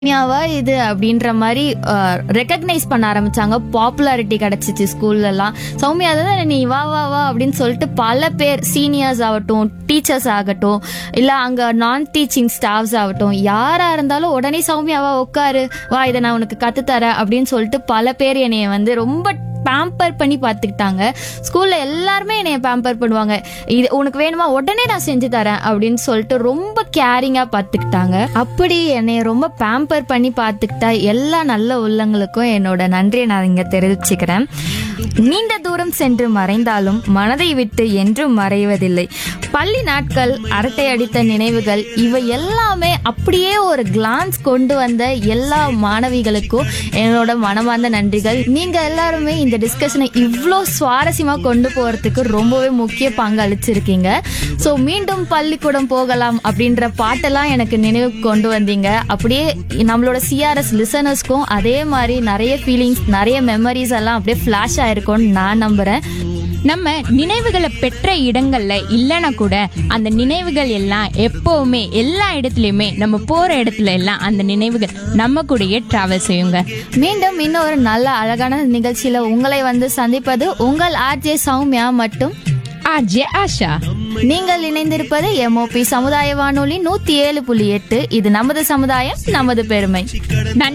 சௌமியாவா இது அப்படின்ற மாதிரி ரெக்கக்னைஸ் பண்ண ஆரம்பிச்சாங்க பாப்புலாரிட்டி கிடைச்சிச்சு ஸ்கூல்ல எல்லாம் சௌமியா தான் நீ வா வா வா அப்படின்னு சொல்லிட்டு பல பேர் சீனியர்ஸ் ஆகட்டும் டீச்சர்ஸ் ஆகட்டும் இல்ல அங்க நான் டீச்சிங் ஸ்டாஃப்ஸ் ஆகட்டும் யாரா இருந்தாலும் உடனே சௌமியாவா உட்காரு வா இதை நான் உனக்கு கத்துத்தரேன் அப்படின்னு சொல்லிட்டு பல பேர் என்னைய வந்து ரொம்ப பேம்பர் பண்ணி பார்த்துக்கிட்டாங்க ஸ்கூல்ல எல்லாருமே என்னைய பேம்பர் பண்ணுவாங்க இது உனக்கு வேணுமா உடனே நான் செஞ்சு தரேன் அப்படின்னு சொல்லிட்டு ரொம்ப கேரிங்கா பார்த்துக்கிட்டாங்க அப்படி என்னைய ரொம்ப பேம்பர் பண்ணி பார்த்துக்கிட்டா எல்லா நல்ல உள்ளங்களுக்கும் என்னோட நன்றியை நான் இங்க தெரிவிச்சுக்கிறேன் நீண்ட தூரம் சென்று மறைந்தாலும் மனதை விட்டு என்றும் மறைவதில்லை பள்ளி நாட்கள் அரட்டை அடித்த நினைவுகள் இவை எல்லாமே அப்படியே ஒரு கிளான்ஸ் கொண்டு வந்த எல்லா மாணவிகளுக்கும் என்னோட மனமார்ந்த நன்றிகள் நீங்க எல்லாருமே இந்த டிஸ்கஷனை இவ்வளோ சுவாரஸ்யமா கொண்டு போறதுக்கு ரொம்பவே முக்கிய பங்கு அளிச்சிருக்கீங்க ஸோ மீண்டும் பள்ளிக்கூடம் போகலாம் அப்படின்ற பாட்டெல்லாம் எனக்கு நினைவு கொண்டு வந்தீங்க அப்படியே நம்மளோட சிஆர்எஸ் லிசனர்ஸ்க்கும் அதே மாதிரி நிறைய ஃபீலிங்ஸ் நிறைய மெமரிஸ் எல்லாம் அப்படியே ஃப்ளாஷ் ஆயிருக்கும்னு நான் நம்புறேன் நம்ம நினைவுகளை பெற்ற இடங்கள்ல இல்லைன்னா கூட அந்த நினைவுகள் எல்லாம் எப்பவுமே எல்லா இடத்துலயுமே நம்ம போற இடத்துல எல்லாம் அந்த நினைவுகள் நம்ம கூடயே டிராவல் செய்யுங்க மீண்டும் இன்னொரு நல்ல அழகான நிகழ்ச்சியில உங்களை வந்து சந்திப்பது உங்கள் ஆர்ஜே சௌமியா மற்றும் ஆர்ஜே ஆஷா நீங்கள் இணைந்திருப்பது எம்ஓபி சமுதாய வானொலி நூத்தி ஏழு புள்ளி எட்டு இது நமது சமுதாயம் நமது பெருமை